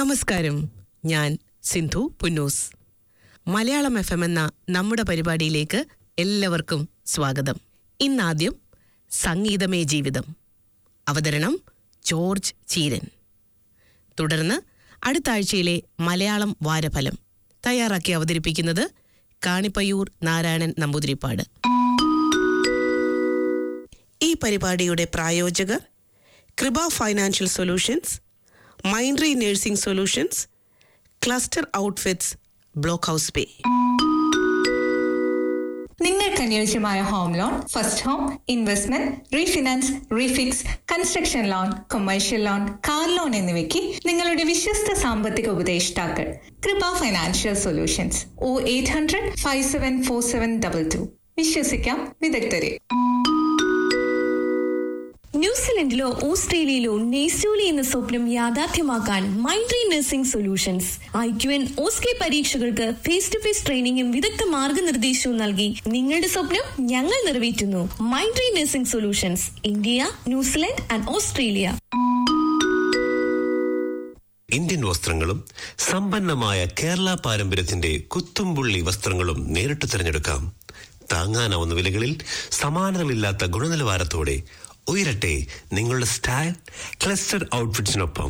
നമസ്കാരം ഞാൻ Sindhu Punnoose Malayalam F M എന്ന നമ്മുടെ പരിപാടിയിലേക്ക് എല്ലാവർക്കും സ്വാഗതം ഇന്നാദ്യം സംഗീതമേ ജീവിതം അവതരണം ജോർജ് ചീരൻ തുടർന്ന് അടുത്ത ആഴ്ചയിലെ മലയാളം വാരഫലം തയ്യാറാക്കി അവതരിപ്പിക്കുന്നത് കാണിപ്പയ്യൂർ നാരായണൻ നമ്പൂതിരിപ്പാട് ഈ പരിപാടിയുടെ പ്രായോജകർ Krupa financial solutions Mindry nursing solutions cluster outfits block house pay നിങ്ങൾക്ക് അനുയോജ്യമായ home loan first home investment refinance refix construction loan commercial loan car loan എന്നിവയ്ക്ക് നിങ്ങളുടെ വിശ്വസ്ത സാമ്പത്തിക ഉപദേഷ്ടാക്കൾ Krupa financial solutions O eight hundred five seven four seven double two വിശ്വസിക്കാം വിദഗ്ധരെ ന്യൂസിലൻഡിലോ ഓസ്ട്രേലിയയിലോ നെയ്സൂലി എന്ന സ്വപ്നം യാഥാർത്ഥ്യമാക്കാൻ Mindry nursing solutions I Q N OSCE പരീക്ഷകൾക്ക് ഫേസ് ടു ഫേസ് ട്രെയിനിങ്ങും വിദഗ്ധ മാർഗനിർദ്ദേശവും നൽകി നിങ്ങളുടെ സ്വപ്നം ഞങ്ങൾ നിറവേറ്റുന്നു മൈൻഡ്രി nursing solutions India New Zealand and Australia Indian വസ്ത്രങ്ങളും സമ്പന്നമായ കേരള പാരമ്പര്യത്തിന്റെ കുത്തുംപുള്ളി വസ്ത്രങ്ങളും നേരിട്ട് തിരഞ്ഞെടുക്കാം താങ്ങാനാവുന്ന വിലകളിൽ സമാനതകളില്ലാത്ത ഗുണനിലവാരത്തോടെ ഉയരട്ടെ നിങ്ങളുടെ സ്റ്റൈൽ ക്ലസ്റ്റർ ഔട്ട്ഫിറ്റ്സിനൊപ്പം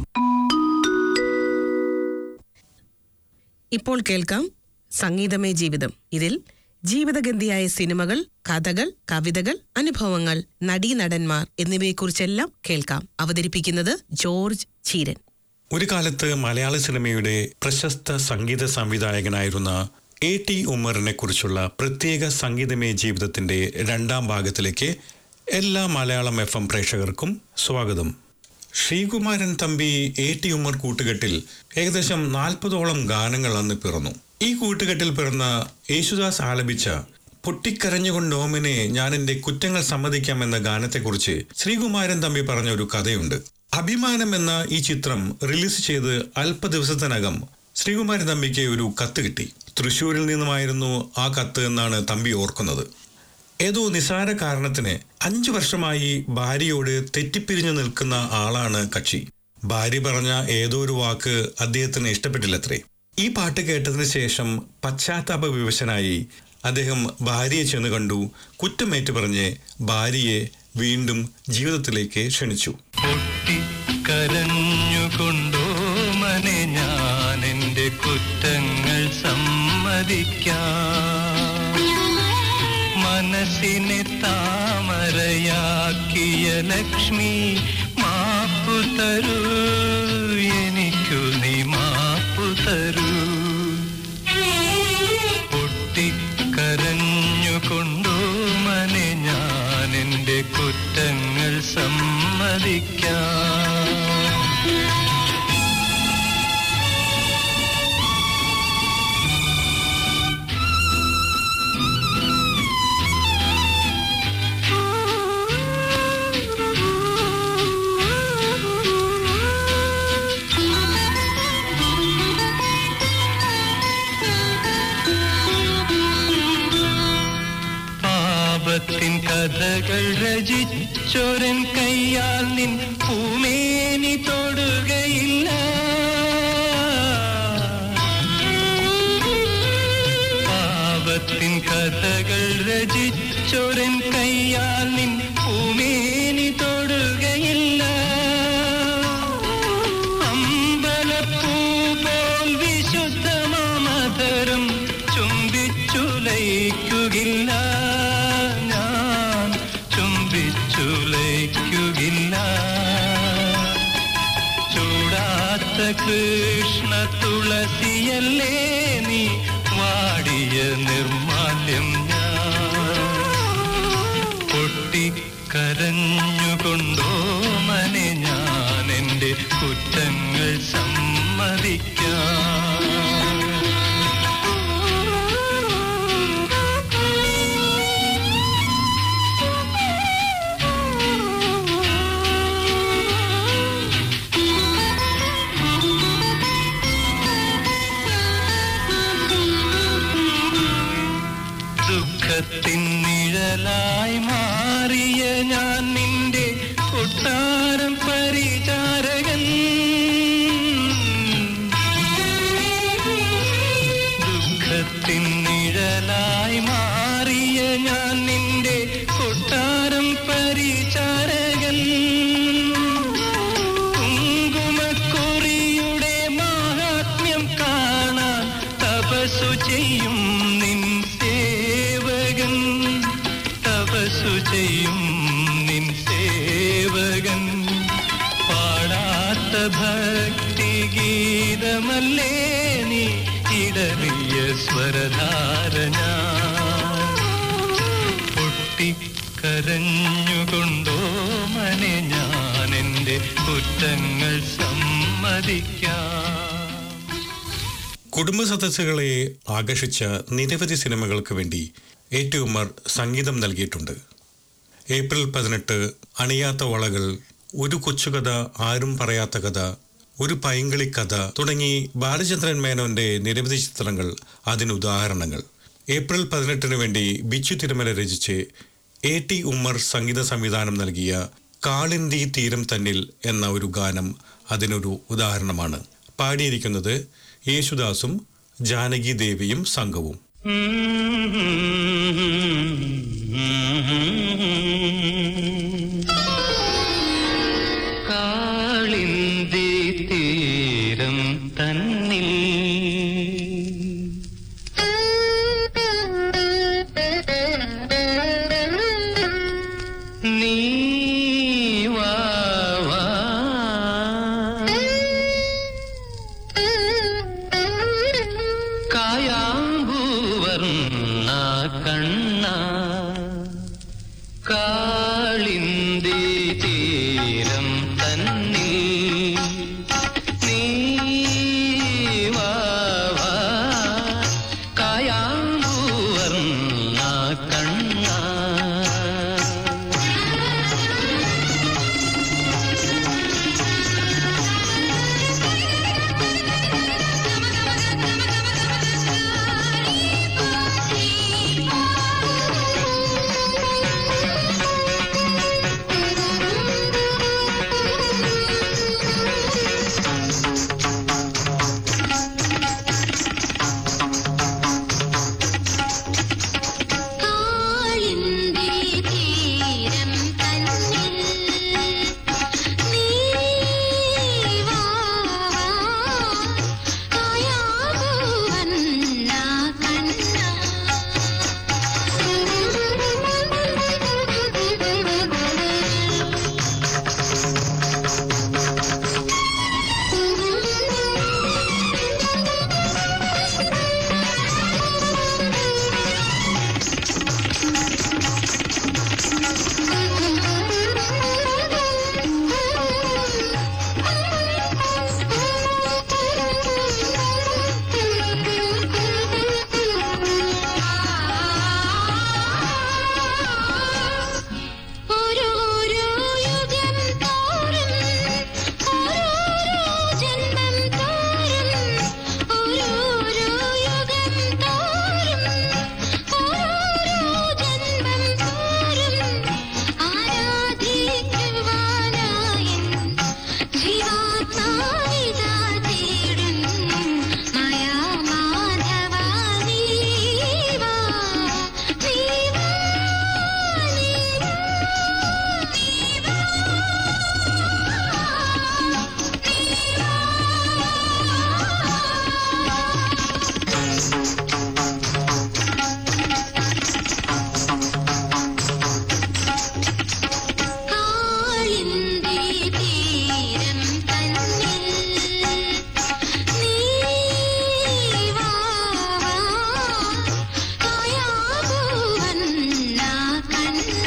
ഇപ്പോൾ കേൾക്കാം സംഗീതമേ ജീവിതം ഇതിൽ ജീവിതഗന്ധിയായ സിനിമകൾ കഥകൾ കവിതകൾ അനുഭവങ്ങൾ നടീനടന്മാർ എന്നിവയെക്കുറിച്ചെല്ലാം കേൾക്കാം അവതരിപ്പിക്കുന്നത് ജോർജ് ചീരൻ ഒരു കാലത്ത് മലയാള സിനിമയുടെ പ്രശസ്ത സംഗീത സംവിധായകനായിരുന്ന എ ടി ഉമ്മറിനെ കുറിച്ചുള്ള പ്രത്യേക സംഗീതമയ ജീവിതത്തിന്റെ രണ്ടാം ഭാഗത്തിലേക്ക് എല്ലാ മലയാളം എഫ് എം പ്രേക്ഷകർക്കും സ്വാഗതം ശ്രീകുമാരൻ തമ്പി എ ടി ഉമ്മർ കൂട്ടുകെട്ടിൽ ഏകദേശം നാൽപ്പതോളം ഗാനങ്ങൾ അന്ന് പിറന്നു ഈ കൂട്ടുകെട്ടിൽ പിറന്ന യേശുദാസ് ആലപിച്ച പൊട്ടിക്കരഞ്ഞുകൊണ്ട് ഓമനെ ഞാൻ എന്റെ കുറ്റങ്ങൾ സമ്മതിക്കാം എന്ന ഗാനത്തെക്കുറിച്ച് ശ്രീകുമാരൻ തമ്പി പറഞ്ഞ ഒരു കഥയുണ്ട് അഭിമാനം എന്ന ഈ ചിത്രം റിലീസ് ചെയ്ത് അല്പ ദിവസത്തിനകം ശ്രീകുമാരൻ തമ്പിക്ക് ഒരു കത്ത് കിട്ടി തൃശ്ശൂരിൽ നിന്നുമായിരുന്നു ആ കത്ത് എന്നാണ് തമ്പി ഓർക്കുന്നത് ഏതോ നിസാര കാരണത്തിന് അഞ്ചു വർഷമായി ഭാര്യയോട് തെറ്റിപ്പിരിഞ്ഞു നിൽക്കുന്ന ആളാണ് കക്ഷി ഭാര്യ പറഞ്ഞ ഏതോ ഒരു വാക്ക് അദ്ദേഹത്തിന് ഇഷ്ടപ്പെട്ടില്ലത്രേ ഈ പാട്ട് കേട്ടതിന് ശേഷം പശ്ചാത്താപ വിവശനായി അദ്ദേഹം ഭാര്യയെ ചെന്ന് കണ്ടു കുറ്റമേറ്റു പറഞ്ഞ് ഭാര്യയെ വീണ്ടും ജീവിതത്തിലേക്ക് ക്ഷണിച്ചു പൊട്ടിക്കരഞ്ഞുകൊണ്ടോ മനെ ഞാൻ എൻ്റെ കുറ്റങ്ങൾ സമ്മതിക്കാം മനസ്സിനെ താമരയാക്കിയ ലക്ഷ്മി മാപ്പു തരൂ എനിക്കു നീ മാപ്പു തരൂ പൊട്ടിക്കരഞ്ഞുകൊണ്ടോ മനെ ഞാൻ എൻ്റെ കുറ്റങ്ങൾ സമ്മതിക്കാം പാപത്തിൻ കഥകൾ രചിച്ചൊരൻ കയ്യാൽ നിൻ പൂമേനി തൊടുകയില്ല പാപത്തിൻ കഥകൾ രചിച്ചൊരൻ കയ്യാൽ നിൻ പൂമേനി തൊടുകയില്ല അമ്പലപ്പൂ പോൽ വിശുദ്ധമാമതരം ചുംബിച്ചുലയിക്കുകില്ല ഞാൻ ചുംബിച്ചുലയിക്കുകില്ല ചൂടാത്ത കൃഷ്ണ തുളസിയല്ലേ നീ വാടിയ നിർമാല്യം ഞാൻ പൊട്ടിക്കരഞ്ഞുകൊണ്ടോ മനെ ഞാൻ എൻ്റെ കുറ്റങ്ങൾ സമ്മതിക്കാം ദുഃഖത്തിൻ നിഴലായി മാറിയ ഞാൻ നിന്റെ കൊട്ടാരം പരിചാരകൻ നിഴലായി മാറിയ ഞാൻ നിന്റെ കൊട്ടാരം പരിചാരകൻ കുങ്കുമക്കുറിയുടെ മാഹാത്മ്യം കാണാൻ തപസ്സു ചെയ്യും നിൻ സേവകൻ തപസ്സു ചെയ്യും നിൻ സേവകൻ പാടാത്ത ഭക്തി ഗീതമല്ലേ നീ ഇടറിയ സ്വരധാര ഞാൻ പൊട്ടിക്കരഞ്ഞുകൊണ്ടോ മനെ ഞാൻ എൻ്റെ കുറ്റങ്ങൾ സമ്മതിക്കാം കുടുംബ സദസ്സുകളെ ആകർഷിച്ച നിരവധി സിനിമകൾക്ക് വേണ്ടി എ ടി ഉമ്മർ സംഗീതം നൽകിയിട്ടുണ്ട് ഏപ്രിൽ പതിനെട്ട് അണിയാത്ത വളകൾ ഒരു കൊച്ചുകഥ ആരും പറയാത്ത കഥ ഒരു പൈങ്കിളി കഥ തുടങ്ങി ബാലചന്ദ്രൻ മേനോന്റെ നിരവധി ചിത്രങ്ങൾ അതിന് ഉദാഹരണങ്ങൾ ഏപ്രിൽ പതിനെട്ടിന് വേണ്ടി ബിച്ചു തിരുമല രചിച്ച് എ ടി ഉമ്മർ സംഗീത സംവിധാനം നൽകിയ കാളിന്തി തീരം തന്നിൽ എന്ന ഒരു ഗാനം അതിനൊരു ഉദാഹരണമാണ് പാടിയിരിക്കുന്നത് യേശുദാസും ജാനകി ദേവിയും സംഘവും കാളിന്തി തീരം തന്നിൽ നീ വാ വാ. കായാമ്പൂവർണ്ണ കണ്ണ കാളിന്തി തീരം തന്നിൽ നീ വാ വാ. കായാമ്പൂവർണ്ണ കണ്ണ കാളിന്തി തീരം തന്നിൽ നീ വാ വാ കായാകുവന്ന കണ്ണ ഓരോരോ യുഗം തോറും ഓരോരോ ജന്മം തോറും ഓരോരോ യുഗം തോറും ഓരോരോ ജന്മം തോറും ആരാധിക്കുവാനായി ജീവാത്മാവിതാ തേടും മായാമാധവ നീവാ നീവാ നീവാ കാളിന്തി തീരം തന്നിൽ നീ വാ വാ കായാകുവന്ന കണ്ണ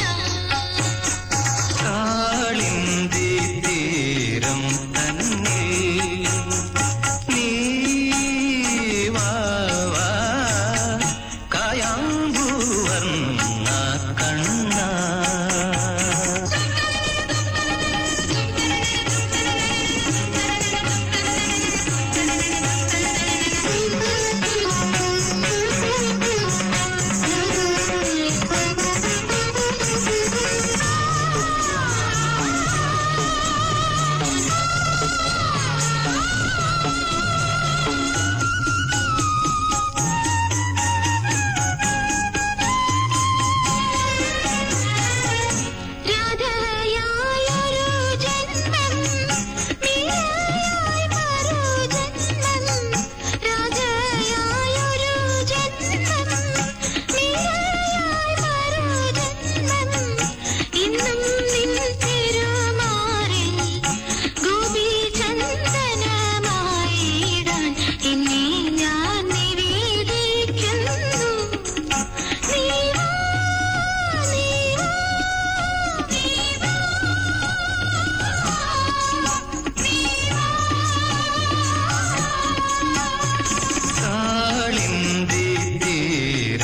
കാളിന്തി തീരം തന്നിൽ നീ വാ വാ കായാമ്പൂവർണ്ണ കണ്ണ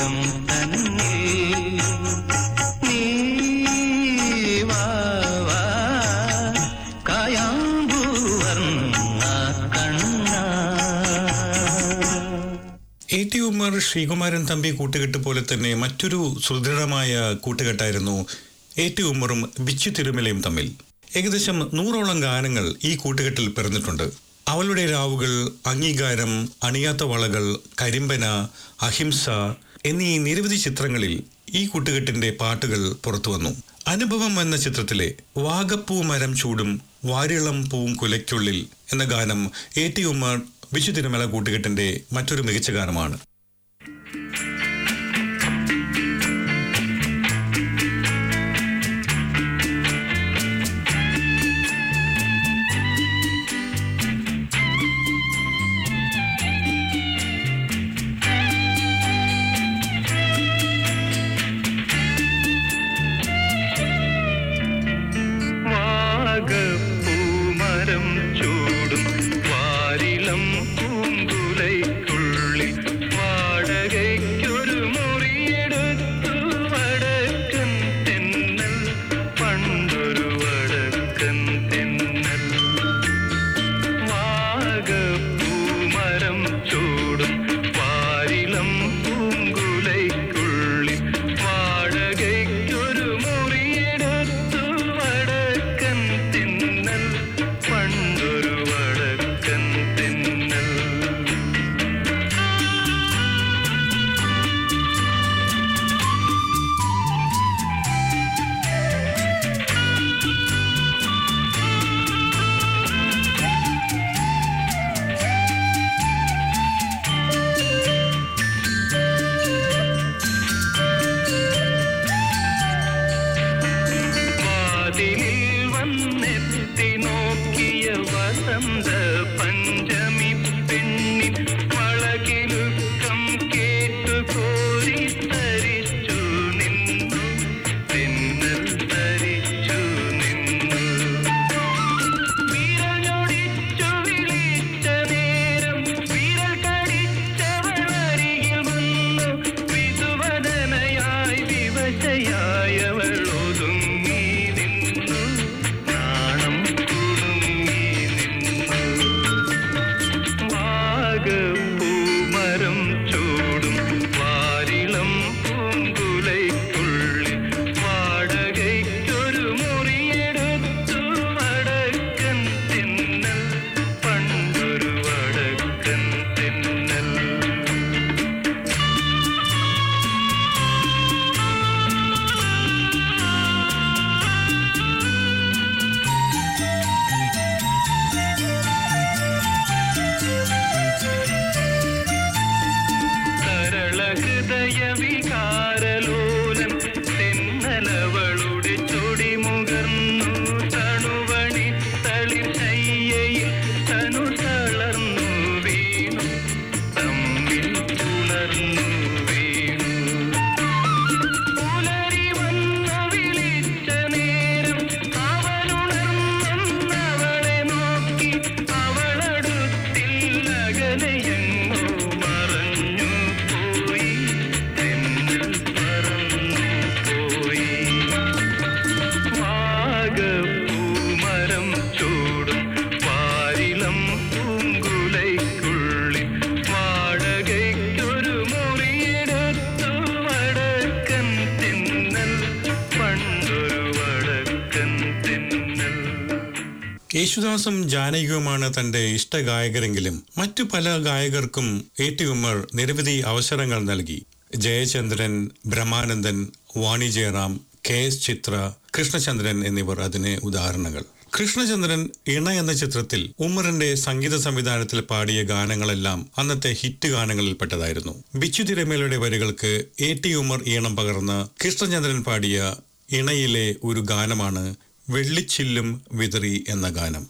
തീരം തന്നിൽ നീ വാ വാ കായാമ്പൂവർണ്ണ കണ്ണ എ ടി ഉമ്മർ ശ്രീകുമാരൻ തമ്പി കൂട്ടുകെട്ട് പോലെ തന്നെ മറ്റൊരു സുദൃഢമായ കൂട്ടുകെട്ടായിരുന്നു എ ടി ഉമ്മറും ബിച്ചു തിരുമലയും തമ്മിൽ ഏകദേശം നൂറോളം ഗാനങ്ങൾ ഈ കൂട്ടുകെട്ടിൽ പിറന്നിട്ടുണ്ട് അവളുടെ രാവുകൾ അംഗീകാരം അണിയാത്ത വളകൾ കരിമ്പന അഹിംസ എന്നീ നിരവധി ചിത്രങ്ങളിൽ ഈ കൂട്ടുകെട്ടിന്റെ പാട്ടുകൾ പുറത്തുവന്നു അനുഭവം എന്ന ചിത്രത്തിലെ വാഗപ്പൂ മരം ചൂടും വാരിളം പൂവും കുലയ്ക്കുള്ളിൽ എന്ന ഗാനം എ ടി ഉമ്മർ വിശു തിരുമല കൂട്ടുകെട്ടിന്റെ മറ്റൊരു മികച്ച ഗാനമാണ് വാഗപ്പൂമരം ചൂടും വാരിളം പൂങ്കുലയ്ക്കുള്ളിൽ വാടകയ്ക്കൊരു മുറിയെടുത്തു വടക്കൻ തെന്നൽ പണ്ടൊരു വടക്കൻ തെന്നൽ വാഗപ്പൂമരം ചൂടും വാരിളം പൂങ്കുലയ്ക്കുള്ളിൽ വാടകയ്ക്കൊരു മുറിയെടുത്തു വടക്കൻ തിന്നൽ പണ്ടൊരു വടക്കൻ തിന്നൽ വാതിലിൽ വന്നെത്തി നോക്കിയ വസന്ത പഞ്ചമി പെണ്ണിൻ വളകിലുക്കം കേട്ടു കോരി തരിച്ചു നിന്നു തെന്നൽ തരിച്ചു നിന്നു വിരലൊടിച്ചു വിളിച്ച നേരം വിരൽ കടിച്ചവൾ അരികിൽ വന്നു വിധുവദനയായി വിവശയായവൾ ഒതുങ്ങി നിന്നു നാണം കുടുങ്ങി നിന്നു വാഗപ്പൂമരം ചൂടും വാരിളം പൂങ്കുലയ്ക്കുള്ളിൽ വാടകയ്ക്കൊരു മുറിയെടുത്തു വടക്കൻ തിന്നൽ പണ്ടൊരു വടക്കൻ തിന്നൽ സരളഹൃദയ വികാരലോലൻ തെന്നലവളുടെ ചൊടിമുകർന്നു തണുവണി തളിർ ശയ്യയിൽ തനു തളർന്നു വീണു തമ്മിൽ പുലർന്നു വീണു പുലരി വന്നു വിളിച്ച നേരം അവളുണർന്നവളെ നോക്കി അവളടുത്തിൽ അകലെയെങ്ങോ മറഞ്ഞു പോയി തെന്നൽ പറന്നു പോയി വാഗപ്പൂമരം ചൂടും വാരിളം പൂങ്കുലയ്ക്കുള്ളിൽ വാടകയ്ക്കൊരു മുറിയെടുത്തു വടക്കൻ തിന്നൽ പണ്ടൊരു വടക്കൻ തിന്നൽ യേശുദാസും ജാനകിയുമാണ് തന്റെ ഇഷ്ടഗായകരെങ്കിലും മറ്റു പല ഗായകർക്കും എ ടി ഉമ്മർ നിരവധി അവസരങ്ങൾ നൽകി ജയചന്ദ്രൻ ബ്രഹ്മാനന്ദൻ വാണി ജയറാം കെ എസ് ചിത്ര കൃഷ്ണചന്ദ്രൻ എന്നിവർ അതിന് ഉദാഹരണങ്ങൾ കൃഷ്ണചന്ദ്രൻ ഇണ എന്ന ചിത്രത്തിൽ ഉമ്മറിന്റെ സംഗീത സംവിധാനത്തിൽ പാടിയ ഗാനങ്ങളെല്ലാം അന്നത്തെ ഹിറ്റ് ഗാനങ്ങളിൽപ്പെട്ടതായിരുന്നു ബിച്ചു തിരമേലയുടെ വരികൾക്ക് എ ടി ഉമ്മർ ഈണം പകർന്ന് കൃഷ്ണചന്ദ്രൻ പാടിയ ഇണയിലെ ഒരു ഗാനമാണ് വെള്ളിച്ചില്ലും വിതറി എന്ന ഗാനം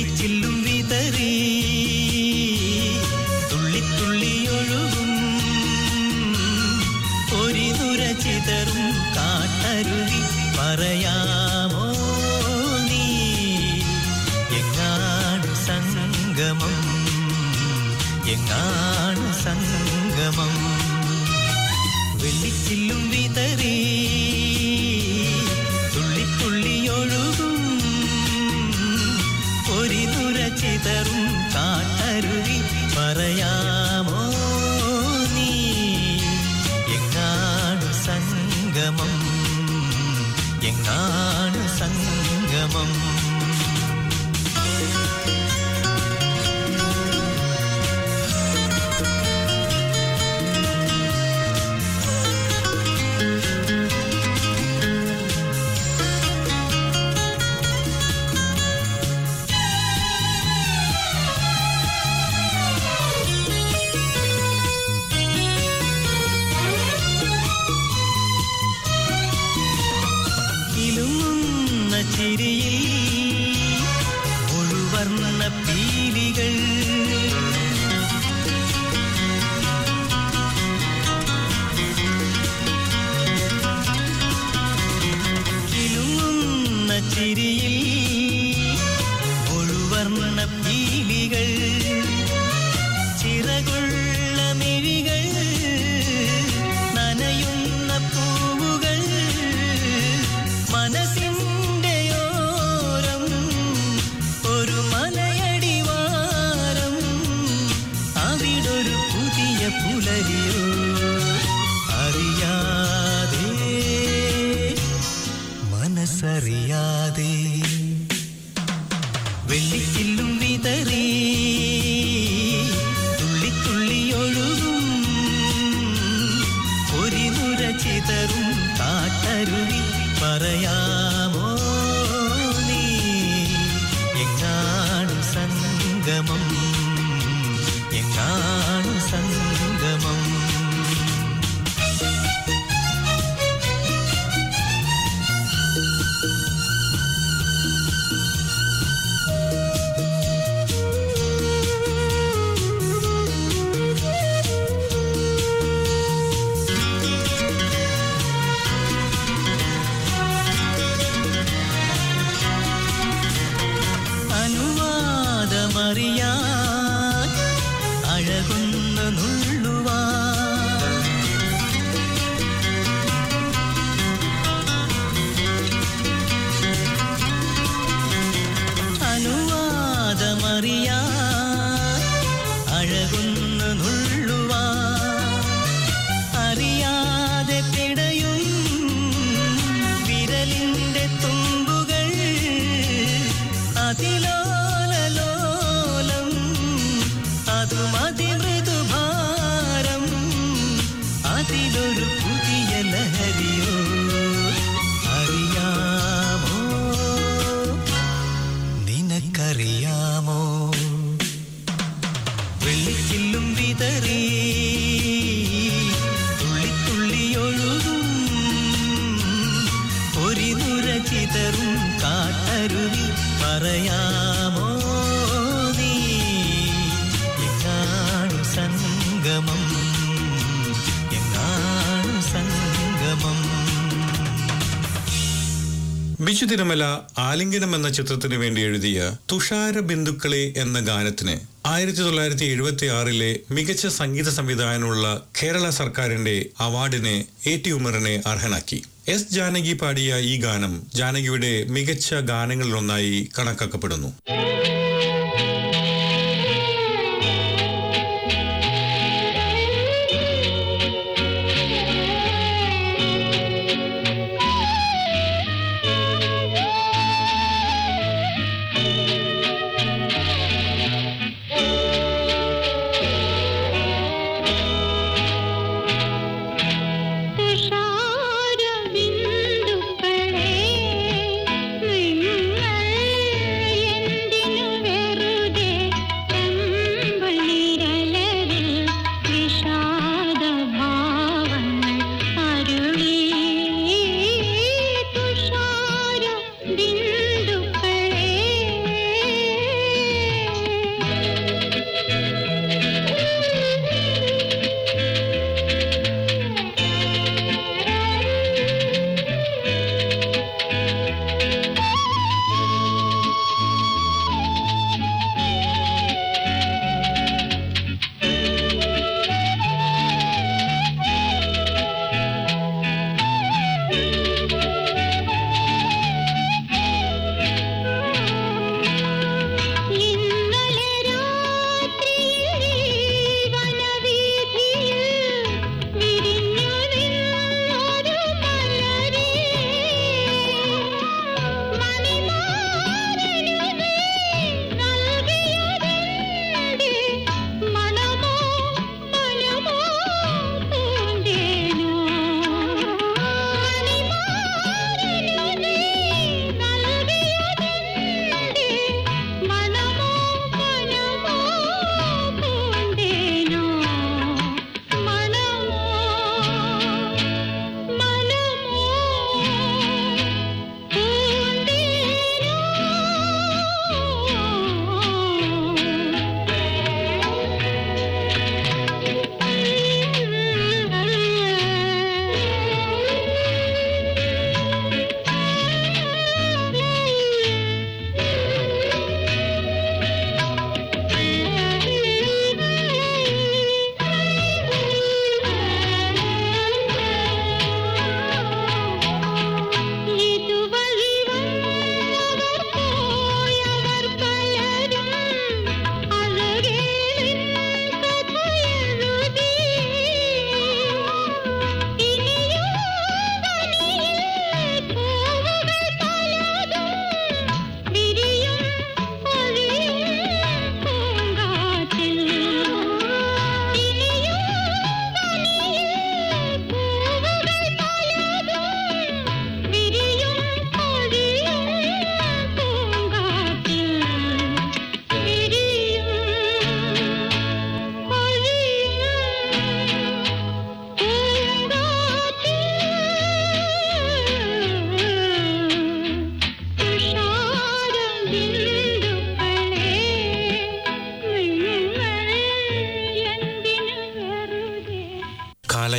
വെള്ളിച്ചില്ലും വിതറി തുള്ളിത്തുള്ളി ഒഴുകും ഒരിതുര ചിതറും കാട്ടരുവി പറയാമോ നീ എങ്ങാണ് സംഗമം എങ്ങാണ് സംഗമം വെള്ളിച്ചില്ലും വിതറി തുള്ളിത്തുള്ളി ഒഴുകും ഒരിതുര ചിതറും കാട്ടരുവി പറയാമോ നീ എങ്ങാണ് സംഗമം എങ്ങാണ് സംഗമം ഇലുങ്ങുന്ന ചിരിയിൽ മുഴുവർണ്ണ പീലികൾ ഇലുങ്ങുന്ന ചിരിയിൽ മുഴുവർണ്ണ പീലികൾ ചിറകുള്ള മിഴികൾ നനയുന്ന പൂവുകൾ മനസ്സിൻ്റെ ഓരം ഒരു മലയടിവാരം അവിടൊരു പുതിയ പുലരിയോ അറിയാതെ മനസ്സറിയാതെ വെള്ളിച്ചില്ലും വിതറി തുള്ളിത്തുള്ളി ഒഴുകും ഒരിമുര ചിതറും കാട്ടരുവി പറയാമോ നീ എങ്ങാണ് സംഗമം എങ്ങാണ് സംഗമം അനുവാദമറിയാൻ അഴകുന്ന നുള്ളുവാൻ അനുവാദമറിയാൻ അഴകുന്ന നുള്ളുവാൻ അറിയാതെ പിടയും വിരലിന്റെ തുമ്പുകൾ അതിലോലലോലം അതും അതിമൃദുഭാരം അതിലൊരു പുതിയ ലഹരിയോ അറിയാമോ നിനക്കറിയാമോ വെള്ളിച്ചില്ലും വിതറി തുള്ളിത്തുള്ളി ഒഴുകും ഒരിനുര ചിതറും കാട്ടരുവി പറയാമോ നീ എങ്ങാണ് സംഗമം എങ്ങാണ് സംഗമം ബിജു തിരുമല ആലിംഗനം എന്ന ചിത്രത്തിന് വേണ്ടി എഴുതിയ തുഷാര ബിന്ദുക്കളെ എന്ന ഗാനത്തിന് ആയിരത്തി തൊള്ളായിരത്തി എഴുപത്തി ആറിലെ മികച്ച സംഗീത സംവിധാനമുള്ള കേരള സർക്കാരിന്റെ അവാർഡിനെ എ ടി ഉമറിനെ അർഹനാക്കി എസ് ജാനകി പാടിയ ഈ ഗാനം ജാനകിയുടെ മികച്ച ഗാനങ്ങളിലൊന്നായി കണക്കാക്കപ്പെടുന്നു തുഷാരബിന്ദുക്കളേ നിങ്ങൾ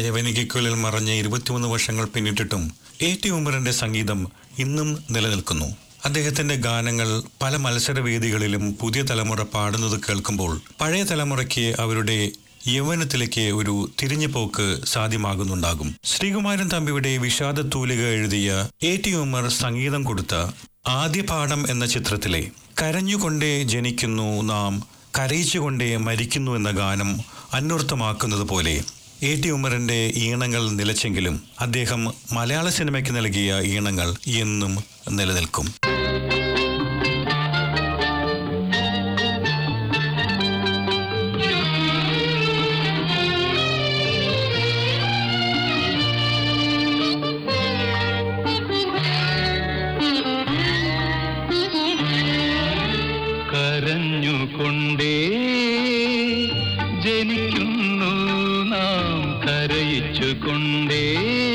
യവനികയ്ക്കുള്ളിൽ മറഞ്ഞ് ഇരുപത്തിമൂന്ന് വർഷങ്ങൾ പിന്നിട്ടിട്ടും എ ടി ഉമറിന്റെ സംഗീതം ഇന്നും നിലനിൽക്കുന്നു അദ്ദേഹത്തിന്റെ ഗാനങ്ങൾ പല മത്സരവേദികളിലും പുതിയ തലമുറ പാടുന്നത് കേൾക്കുമ്പോൾ പഴയ തലമുറയ്ക്ക് അവരുടെ യൗവനത്തിലേക്ക് ഒരു തിരിഞ്ഞുപോക്ക് സാധ്യമാകുന്നുണ്ടാകും ശ്രീകുമാരൻ തമ്പിയുടെ വിഷാദ തൂലിക എഴുതിയ എ ടി ഉമർ സംഗീതം കൊടുത്ത ആദ്യ പാഠം എന്ന ചിത്രത്തിലെ കരഞ്ഞുകൊണ്ടേ ജനിക്കുന്നു നാം കരയിച്ചുകൊണ്ടേ മരിക്കുന്നു എന്ന ഗാനം അന്വർത്ഥമാക്കുന്നത് പോലെ എ ടി ഉമറിന്റെ ഈണങ്ങൾ നിലച്ചെങ്കിലും അദ്ദേഹം മലയാള സിനിമയ്ക്ക് നൽകിയ ഈണങ്ങൾ എന്നും നിലനിൽക്കും കരഞ്ഞുകൊണ്ടേ ജനിക്കുന്നു നാം കരയിച്ചുകൊണ്ടേ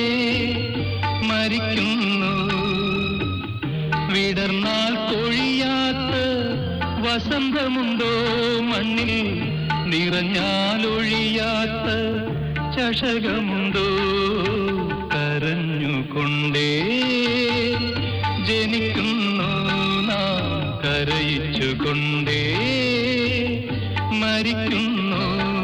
മരിക്കുന്നു വിടർന്നാൽ കൊഴിയാത്ത വസന്തമുണ്ടോ മണ്ണിൽ നിറഞ്ഞാൽ ഒഴിയാത്ത ചഷകമുണ്ടോ കരഞ്ഞുകൊണ്ടേ ജനിക്കുന്നു നാം കരയിച്ചുകൊണ്ടേ മരിക്കുന്നു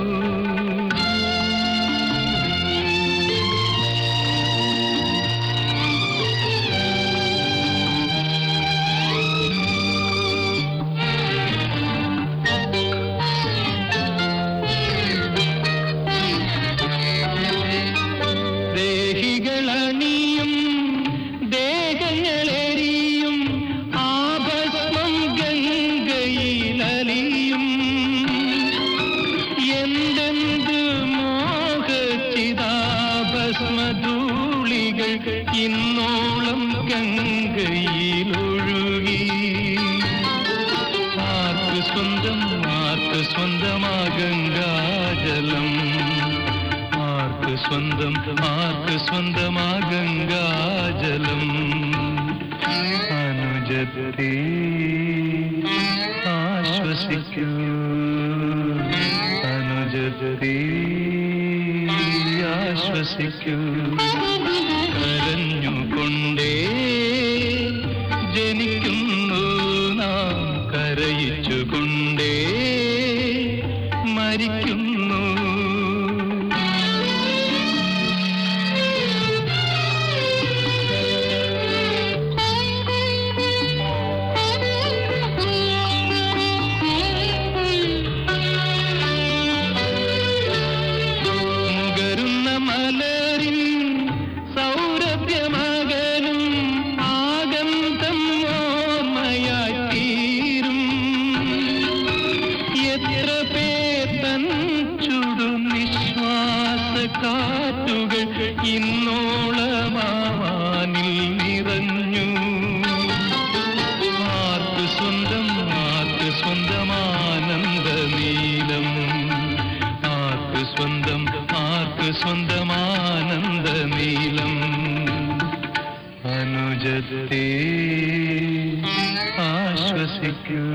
ദേഹികളണിയും ദേഹങ്ങളെരിയും ആഭസ്മം ഗംഗയിലലിയും എന്തെന്ത് മോഹചിതാഭസ്മധൂളികൾ ഇന്നോളം ഗംഗയിലൊഴുകി ആർക്ക് സ്വന്തം ആർക്ക് സ്വന്തമാ ഗംഗാജലം ആർക്ക് സ്വന്തം ആർക്ക് സ്വന്തമാ ഗംഗാജലം അനുജത്തെ ആശ്വസിക്കൂ അനുജത്തെ ആശ്വസിക്കൂ കരഞ്ഞുകൊണ്ടേ ജനിക്കുന്നു നാം കരയിച്ചുകൊണ്ടേ മരിക്കുന്നു മുകരുന്ന മലരിൻ സൗരഭ്യമകലും ആഗന്തം ഓർമ്മയായി തീരും എത്ര പേർ തൻ ചുടും നിശ്വാസ കാറ്റുകൾ ഇന്നോളമാനിൽ നിറഞ്ഞു ആർക്ക് സ്വന്തം ആർക്ക് സ്വന്തമാനന്ദ നീലം ആർക്ക് സ്വന്തം ആർക്ക് സ്വന്തമാനന്ദ നീലം അനുജത്തെ ആശ്വസിക്കൂ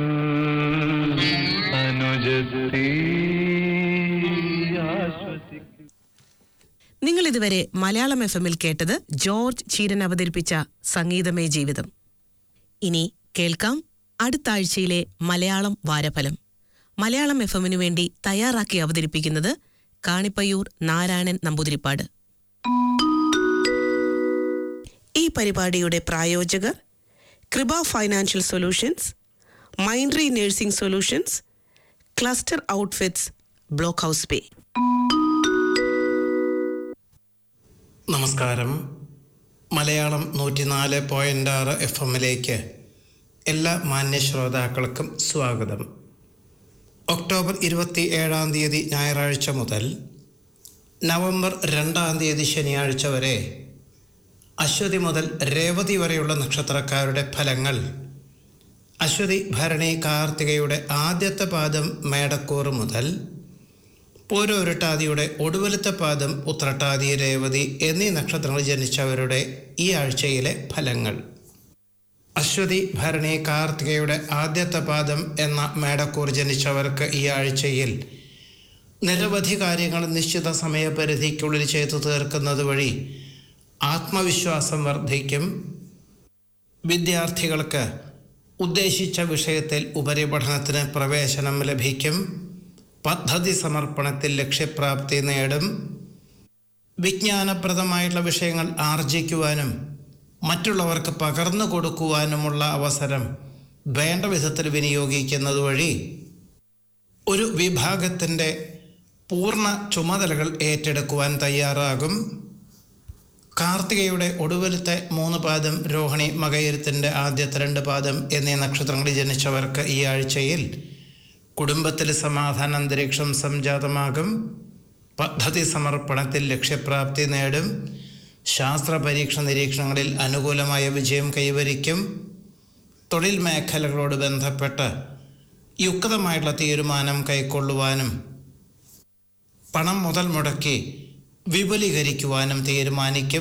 അനുജത്തെ ആശ്വസിക്കൂ നിങ്ങൾ ഇതുവരെ മലയാളം എഫ് എമ്മിൽ കേട്ടത് ജോർജ് ചീരൻ അവതരിപ്പിച്ച സംഗീതമേ ജീവിതം ഇനി കേൾക്കാം അടുത്ത ആഴ്ചയിലെ മലയാളം വാരഫലം മലയാളം എഫ് എമ്മിനു വേണ്ടി തയ്യാറാക്കി അവതരിപ്പിക്കുന്നത് കാണിപ്പയ്യൂർ നാരായണൻ നമ്പൂതിരിപ്പാട് ഈ പരിപാടിയുടെ പ്രായോജകർ Krupa financial solutions Mindry nursing solutions cluster outfits block house pay നമസ്കാരം മലയാളം നൂറ്റിനാല് പോയിൻ്റ് ആറ് എഫ് എമ്മിലേക്ക് എല്ലാ മാന്യ ശ്രോതാക്കൾക്കും സ്വാഗതം ഒക്ടോബർ ഇരുപത്തി ഏഴാം തീയതി ഞായറാഴ്ച മുതൽ നവംബർ രണ്ടാം തീയതി ശനിയാഴ്ച വരെ അശ്വതി മുതൽ രേവതി വരെയുള്ള നക്ഷത്രക്കാരുടെ ഫലങ്ങൾ അശ്വതി ഭരണി കാർത്തികയുടെ ആദ്യത്തെ പാദം മേടക്കൂർ മുതൽ പൂരോരുട്ടാതിയുടെ ഒടുവിലത്തെ പാദം ഉത്രട്ടാതി രേവതി എന്നീ നക്ഷത്രങ്ങൾ ജനിച്ചവരുടെ ഈ ആഴ്ചയിലെ ഫലങ്ങൾ അശ്വതി ഭരണി കാർത്തികയുടെ ആദ്യത്തെ പാദം എന്ന മേടക്കൂർ ജനിച്ചവർക്ക് ഈ ആഴ്ചയിൽ നിരവധി കാര്യങ്ങൾ നിശ്ചിത സമയപരിധിക്കുള്ളിൽ ചെയ്തു തീർക്കുന്നത് വഴി ആത്മവിശ്വാസം വർദ്ധിക്കും വിദ്യാർത്ഥികൾക്ക് ഉദ്ദേശിച്ച വിഷയത്തിൽ ഉപരിപഠനത്തിന് പ്രവേശനം ലഭിക്കും പദ്ധതി സമർപ്പണത്തിൽ ലക്ഷ്യപ്രാപ്തി നേടും വിജ്ഞാനപ്രദമായിട്ടുള്ള വിഷയങ്ങൾ ആർജിക്കുവാനും മറ്റുള്ളവർക്ക് പകർന്നു കൊടുക്കുവാനുമുള്ള അവസരം വേണ്ട വിധത്തിൽ വിനിയോഗിക്കുന്നത് വഴി ഒരു വിഭാഗത്തിൻ്റെ പൂർണ്ണ ചുമതലകൾ ഏറ്റെടുക്കുവാൻ തയ്യാറാകും കാർത്തികയുടെ ഒടുവിലത്തെ മൂന്ന് പാദം രോഹിണി മകയിരത്തിൻ്റെ ആദ്യത്തെ രണ്ട് പാദം എന്നീ നക്ഷത്രങ്ങളിൽ ജനിച്ചവർക്ക് ഈ ആഴ്ചയിൽ കുടുംബത്തിൽ സമാധാന അന്തരീക്ഷം സംജാതമാകും പദ്ധതി സമർപ്പണത്തിൽ ലക്ഷ്യപ്രാപ്തി നേടും ശാസ്ത്ര പരീക്ഷ നിരീക്ഷണങ്ങളിൽ അനുകൂലമായ വിജയം കൈവരിക്കും തൊഴിൽ മേഖലകളോട് ബന്ധപ്പെട്ട് യുക്തമായിട്ടുള്ള തീരുമാനം കൈക്കൊള്ളുവാനും പണം മുതൽ മുടക്കി വിപുലീകരിക്കുവാനും തീരുമാനിക്കും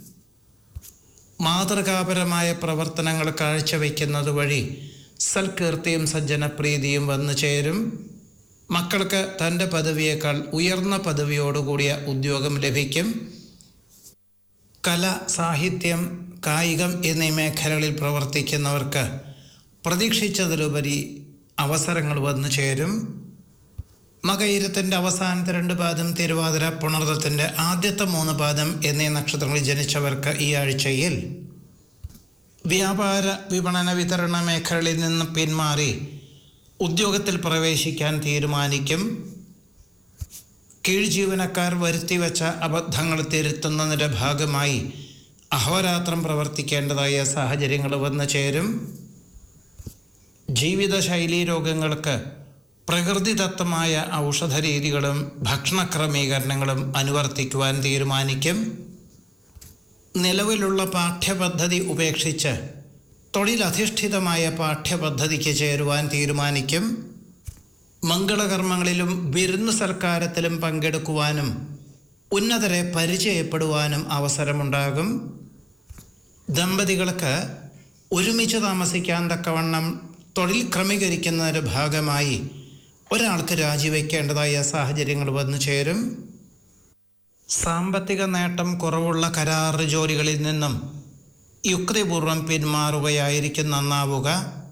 മാതൃകാപരമായ പ്രവർത്തനങ്ങൾ കാഴ്ചവെക്കുന്നത് വഴി സൽകീർത്തിയും സജ്ജനപ്രീതിയും വന്നു ചേരും മക്കൾക്ക് തൻ്റെ പദവിയേക്കാൾ ഉയർന്ന പദവിയോടുകൂടിയ ഉദ്യോഗം ലഭിക്കും കല സാഹിത്യം കായികം എന്നീ മേഖലകളിൽ പ്രവർത്തിക്കുന്നവർക്ക് പ്രതീക്ഷിച്ചതിലുപരി അവസരങ്ങൾ വന്നു ചേരും മകയിരത്തിൻ്റെ അവസാനത്തെ രണ്ട് പാദം തിരുവാതിര പുണർദത്തിൻ്റെ ആദ്യത്തെ മൂന്ന് പാദം എന്നീ നക്ഷത്രങ്ങളിൽ ജനിച്ചവർക്ക് ഈ ആഴ്ചയിൽ വ്യാപാര വിപണന വിതരണ മേഖലകളിൽ നിന്ന് പിന്മാറി ഉദ്യോഗത്തിൽ പ്രവേശിക്കാൻ തീരുമാനിക്കും കീഴ് ജീവനക്കാർ വരുത്തിവെച്ച അബദ്ധങ്ങൾ തിരുത്തുന്നതിൻ്റെ ഭാഗമായി അഹോരാത്രം പ്രവർത്തിക്കേണ്ടതായ സാഹചര്യങ്ങൾ വന്നു ചേരും ജീവിതശൈലീ രോഗങ്ങൾക്ക് പ്രകൃതിദത്തമായ ഔഷധ രീതികളും ഭക്ഷണ ക്രമീകരണങ്ങളും അനുവർത്തിക്കുവാൻ തീരുമാനിക്കും നിലവിലുള്ള പാഠ്യപദ്ധതി ഉപേക്ഷിച്ച് തൊഴിലധിഷ്ഠിതമായ പാഠ്യപദ്ധതിക്ക് ചേരുവാൻ തീരുമാനിക്കും മംഗളകർമ്മങ്ങളിലും വിരുന്നു സൽക്കാരത്തിലും പങ്കെടുക്കുവാനും ഉന്നതരെ പരിചയപ്പെടുവാനും അവസരമുണ്ടാകും ദമ്പതികൾക്ക് ഒരുമിച്ച് താമസിക്കാൻ തക്കവണ്ണം തൊഴിൽ ക്രമീകരിക്കുന്നതിൻ്റെ ഭാഗമായി ഒരാൾക്ക് രാജിവെക്കേണ്ടതായ സാഹചര്യങ്ങൾ വന്നു ചേരും സാമ്പത്തിക നേട്ടം കുറവുള്ള കരാർ ജോലികളിൽ നിന്നും യുക്തിപൂർവം പിന്മാറുകയായിരിക്കും നന്നാവുക